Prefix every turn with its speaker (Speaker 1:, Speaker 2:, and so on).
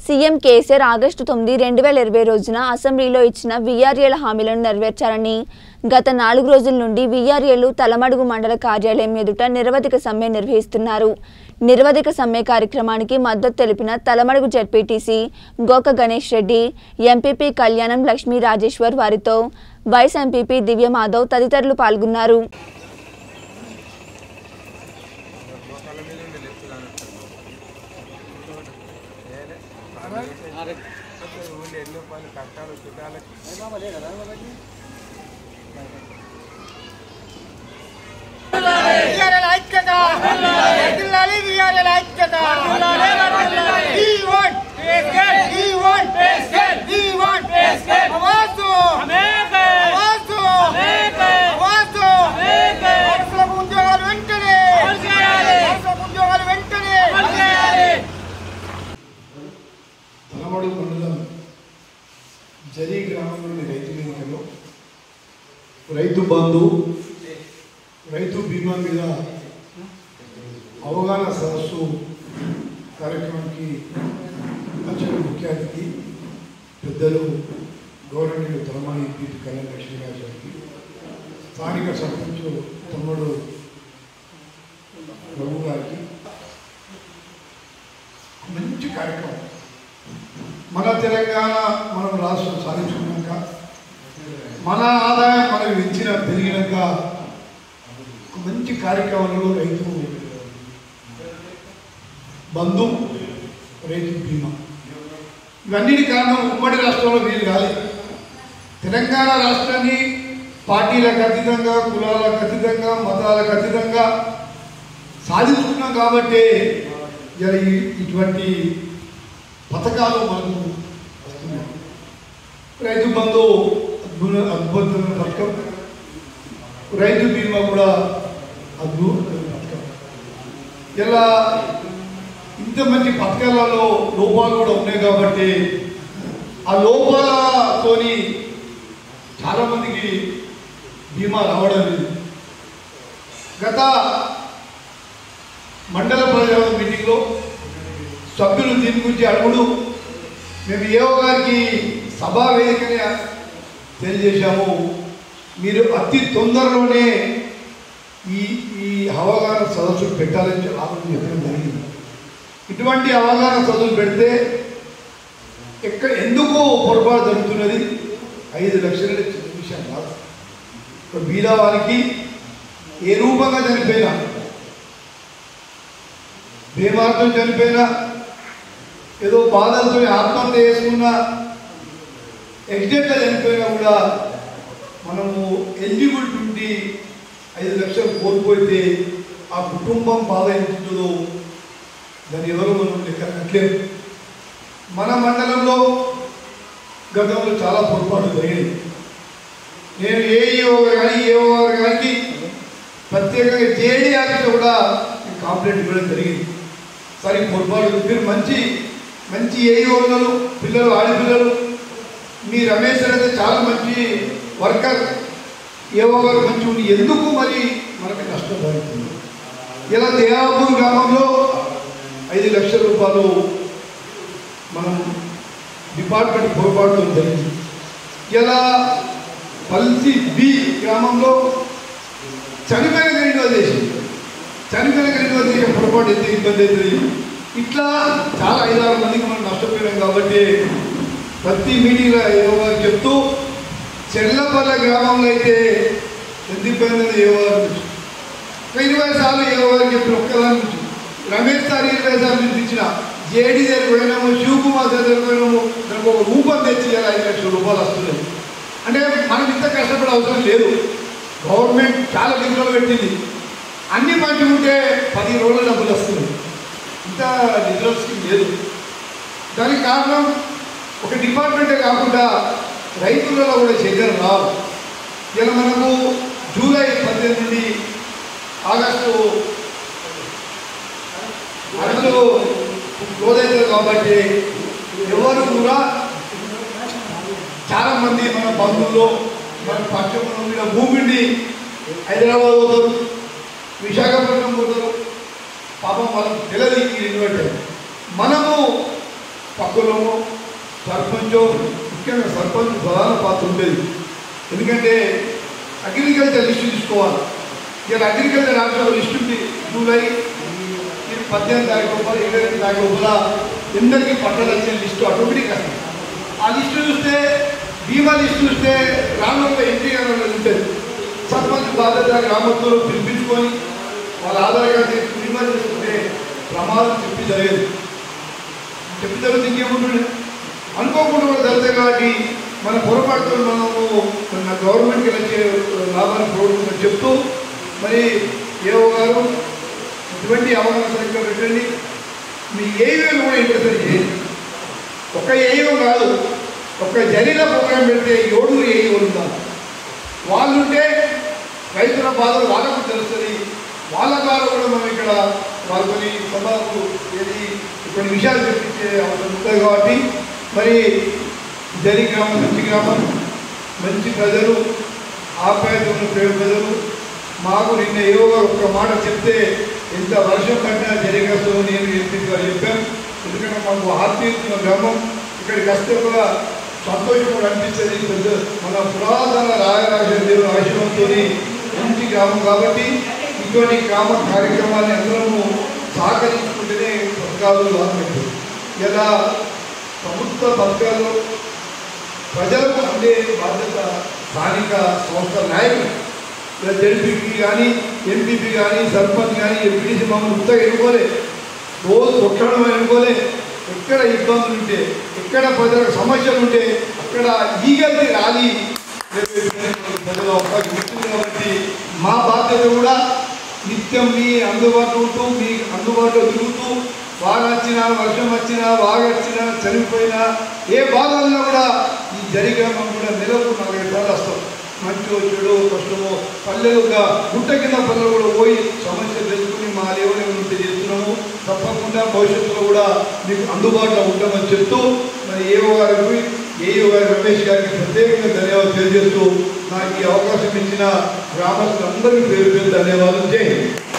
Speaker 1: CM KCR August తొమ్మిది రెండు వేల ఇరవై రోజున అసెంబ్లీలో ఇచ్చిన వీఆర్ఏల హామీలను నెరవేర్చారని గత నాలుగు రోజుల నుండి వీఆర్ఏలు తలమడుగు మండల కార్యాలయం ఎదుట నిరవధిక సమ్మె నిర్వహిస్తున్నారు నిరవధిక సమ్మె కార్యక్రమానికి మద్దతు తెలిపిన తలమడుగు జడ్పీటీసీ గోక గణేష్ రెడ్డి ఎంపీపీ కళ్యాణం లక్ష్మీ రాజేశ్వర్ వారితో వైస్ ఎంపీపీ దివ్యమాధవ్ తదితరులు పాల్గొన్నారు
Speaker 2: విఆర్ఎల్ ఐక్యత వర్ధిల్లాలి విఆర్ఎల్ ఐక్యత We want We want We want అవాసు అవాసు అవాసు నర్సులకు ఉద్యోగాలు వెంటనే నర్సులకు ఉద్యోగాలు వెంటనే
Speaker 3: తలమడు మండలం జరీ గ్రామంలోని రైతు వేదికలో రైతు బంధు రైతు బీమా మీద అవగాహన సదస్సు కార్యక్రమానికి వచ్చిన ముఖ్య అతిథి పెద్దలు గౌరవనీయులు తలమాని పీటి కళ్యాణ్ లక్ష్మీరాజు గారికి స్థానిక సర్పంచ్ తమ్ముడు ప్రభు గారికి మంచి కార్యక్రమం మన తెలంగాణ మనం రాష్ట్రం సాధించుకున్నాక మన ఆదాయం మనకు ఇచ్చిన పెరిగినాక ఒక మంచి కార్యక్రమంలో రైతు బంధు రైతు బీమా ఇవన్నిటి కారణం ఉమ్మడి రాష్ట్రంలో వీలు కాలేదు తెలంగాణ రాష్ట్రాన్ని పార్టీలకు అతీతంగా కులాలకు అతీతంగా మతాలకు అతీతంగా సాధించుకున్నాం కాబట్టి ఇలా ఈ- ఇటువంటి పథకాలు మనకు వస్తున్నాయి రైతు బంధు అద్భుత అద్భుతమైన పథకం రైతు బీమా కూడా అద్భుతమైన పథకం ఇలా ఇంత మంచి పథకాలలో లోపాలు కూడా ఉన్నాయి కాబట్టి ఆ లోపాలతోని చాలామందికి బీమా రావడం లేదు గత మండల ప్రజల మీటింగ్లో సభ్యులు దీని గురించి అడుగుడు మేము ఏవో గారికి సభా వేదికనే తెలియజేశాము మీరు అతి తొందరలోనే ఈ ఈ అవగాహన సదస్సులు పెట్టాలని చెప్పి ఆలోచన చెప్పడం జరిగింది ఇటువంటి అవగాహన సదస్సులు పెడితే ఎక్కడ ఎందుకు పొరపాటు జరుగుతున్నది ఐదు లక్షల చిన్న విషయం కాదు ఇప్పుడు బీదా వారికి ఏ రూపంగా చనిపోయినా బీమార్తో చనిపోయినా ఏదో బాధలతో ఆత్మహత్య చేసుకున్న ఎగ్జాక్ట్గా చనిపోయినా కూడా మనము ఎలిజిబుల్ ఉండి ఐదు లక్షలు కోల్పోతే ఆ కుటుంబం బాధ ఎంతుంటుందో దాన్ని ఎవరు మనం లెక్క కట్టలేము మన మండలంలో గతంలో చాలా పొరపాటు జరిగింది నేను ఏఈఓ కానీ ఏఓ గారు కానీ ప్రత్యేకంగా జేడీ ఆఫీస్లో కూడా నేను కంప్లైంట్ ఇవ్వడం జరిగింది సరే ఈ పొరపాటు మీరు మంచి మంచి ఏఈఓలు పిల్లలు ఆడపిల్లలు మీ రమేష్ అయితే చాలా మంచి వర్కర్ ఏవో గారు మంచి ఉండి ఎందుకు మరి మనకి నష్టం జరుగుతుంది ఇలా దేవాపూర్ గ్రామంలో ఐదు లక్షల రూపాయలు మనం డిపార్ట్మెంట్ పొరపాటు జరిగింది ఇలా పల్సి బి గ్రామంలో చనిపోయిన గరీబ్ దేశం చనిపోయిన గరీబ్ దేశం పొరపాటు ఎంత ఇబ్బంది అవుతుంది ఇట్లా చాలా ఐదారు మందికి మనం నష్టపోయినాం కాబట్టి ప్రతి మీటింగ్లో ఏవో గారు చెప్తూ చెల్లపల్లె గ్రామంలో అయితే ఎంత ఇబ్బంది ఉంది ఏవో గారు నుంచి. ఒక ఇరవై సార్లు ఏవో గారు చెప్పిన ఒక్కదాని నుంచి రమేష్ సార్ ఇరవై సార్లు చూపించిన జేడీ దగ్గర పోయినాము శివకుమార్ సార్ దగ్గర పోయినాము దానికి ఒక రూపం తెచ్చి ఇలా ఐదు లక్షల రూపాయలు వస్తున్నాయి అంటే మనం ఇంత కష్టపడే అవసరం లేదు గవర్నమెంట్ చాలా నిధులు పెట్టింది అన్ని మంచిగా ఉంటే పది రోజుల డబ్బులు వస్తుంది ఇంత నిధుల స్కీమ్ లేదు దానికి కారణం ఒక డిపార్ట్మెంటే కాకుండా రైతులలో కూడా చైతన్యం రావు ఇలా మనకు జూలై పద్దెనిమిది నుండి ఆగస్టు అరకులు క్లోజ్ అవుతుంది కాబట్టి ఎవరు కూడా చాలా మంది మన బంధువులు మన పక్షంలో మీద భూమిని హైదరాబాద్ పోతారు విశాఖపట్నం పోతారు పాపం వాళ్ళకి తెలియదు ఈ ఇన్వర్టర్ మనము పక్కలోమో సర్పంచో ముఖ్యంగా సర్పంచ్ ప్రధాన పాత్ర ఉండేది ఎందుకంటే అగ్రికల్చర్ లిస్టు తీసుకోవాలి ఇలా అగ్రికల్చర్ ఆఫీసర్ లిస్ట్ ఉంది జూలై ఇది పద్దెనిమిది తారీఖు లోపల ఇరవై రెండు తారీఖు లోపల ఎందరికీ పంటలు వచ్చిన లిస్టు ఆటోమేటిక్ వస్తుంది ఆ లిస్టు చూస్తే బీమా లిస్టు చూస్తే గ్రామంలో ఎంపీ గారు ఉంటుంది సర్పంచ్ బాధ్యత గ్రామంలో పిలిపించుకొని వాళ్ళ ఆధార్ కార్డు తీసుకుని బీమా చేసుకుంటే ప్రమాదం చెప్పి జరిగేది చెప్పి జరిగితే ఇంకేముంటుండే అనుకోకుండా కూడా జరుగుతాయి కాబట్టి మన పొరపాటుతో మనము మన గవర్నమెంట్కి వచ్చే లాభాన్ని ప్రోత్సహించమని చెప్తూ మరి ఏవో గారు ఇటువంటి అవగాహన సరిగ్గా పెట్టండి మీ ఏఈఓలు కూడా ఇంటర్సెట్ చేయండి ఒక ఏఈఓ కాదు ఒక జరీల ప్రోగ్రాం పెడితే ఏడుగురు ఏఈఓలు ఉన్నారు వాళ్ళుంటే రైతుల బాధలు వాళ్ళకు తెలుస్తుంది వాళ్ళ ద్వారా కూడా మనం ఇక్కడ వాళ్ళని సభకు ఏది కొన్ని విషయాలు చెప్పించే అవసరం ఉంటుంది కాబట్టి మరి జరి గ్రామం మంచి గ్రామం మంచి ప్రజలు ఆప్యాయత ఉన్న పేరు ప్రజలు మాకు నిన్న ఏవో గారు ఒక్క మాట చెప్తే ఎంత వర్షం పడినా జరిగేస్తుందో నేను ఎంపీ గారు చెప్పాను ఎందుకంటే మాకు ఆత్మీయుతున్న గ్రామం ఇక్కడికి వస్తే కూడా సంతోషం కూడా అనిపిస్తుంది పెద్ద మన పురాతన రాయరాజ దేవుడు ఆశీర్వంతో మంచి గ్రామం కాబట్టి ఇటువంటి గ్రామ కార్యక్రమాన్ని అందరము సహకరించుకుంటేనే పథకాలు లాభం ఇలా ప్రభుత్వ పథకాలు ప్రజలకు అందే బాధ్యత స్థానిక సంస్థల నాయకులు జడ్పీపీ కానీ ఎంపీపీ కానీ సర్పంచ్ కానీ ఎంపీడీసీ మమ్మల్ని ఉత్తగా ఎన్నుకోలే రోజు కొట్టడం ఎన్నుకోలే ఎక్కడ ఇబ్బందులు ఉంటే ఎక్కడ ప్రజలకు సమస్యలు ఉంటే అక్కడ ఈగల్ని రాలి ప్రజల అవకాశం ఇస్తుంది కాబట్టి మా బాధ్యత కూడా నిత్యం మీ అందుబాటులో ఉంటూ మీ అందుబాటులో తిరుగుతూ వాన వచ్చినా వర్షం వచ్చినా వాగ వచ్చినా చనిపోయినా ఏ బాధల్లో కూడా ఈ జరిగామం కూడా నెలకు నలభై సార్లు వస్తాం మంచి చెడు కష్టమో పల్లెలుగా గుట్ట కింద పల్లెలు కూడా పోయి సమస్యలు తెలుసుకుని మా లేవని ఉంటే చేస్తున్నాము తప్పకుండా భవిష్యత్తులో కూడా మీకు అందుబాటులో ఉంటామని చెప్తూ మరి ఏఓ గారికి ఏఓ గారి రమేష్ గారికి ప్రత్యేకంగా ధన్యవాదాలు తెలియజేస్తూ నాకు ఈ అవకాశం ఇచ్చిన గ్రామస్తులందరికీ పేరు పేరు ధన్యవాదాలు జై హింద్